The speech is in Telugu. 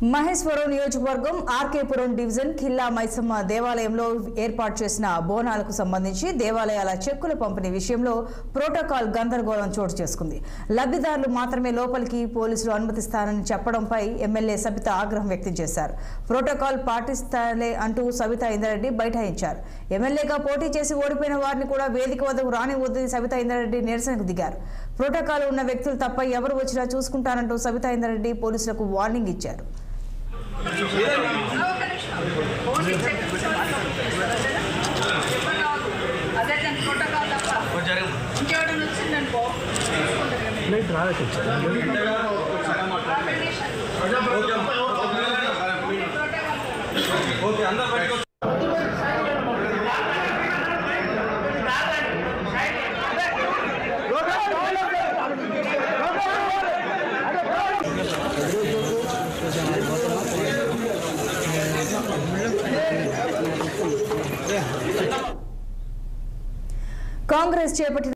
మహేశ్వరం నియోజకవర్గం ఆర్కేపురం డివిజన్ ఖిల్లా మైసమ్మ దేవాలయంలో ఏర్పాటు చేసిన బోనాలకు సంబంధించి దేవాలయాల చెక్కుల పంపిణీ విషయంలో ప్రోటోకాల్ గందరగోళం చోటు చేసుకుంది లబ్ధిదారులు మాత్రమే లోపలికి పోలీసులు అనుమతిస్తారని చెప్పడంపై ఎమ్మెల్యే సబిత ఆగ్రహం వ్యక్తం చేశారు ప్రోటోకాల్ పాటిస్తాలే అంటూ సబితా ఇంద్రారెడ్డి బైఠాయించారు ఎమ్మెల్యేగా పోటీ చేసి ఓడిపోయిన వారిని కూడా వేదిక వద్దకు రానివద్దని సబితా ఇంద్రారెడ్డి నిరసనకు దిగారు ప్రోటోకాల్ ఉన్న వ్యక్తులు తప్ప ఎవరు వచ్చినా చూసుకుంటారంటూ సబితా ఇంద్రారెడ్డి పోలీసులకు వార్నింగ్ ఇచ్చారు అదే దాని ప్రోటోకాల్ తప్ప ఇంకెవడన్నా వచ్చిందనుకో ఓకే అందరు బయటకు కాంగ్రెస్ చేపట్టిన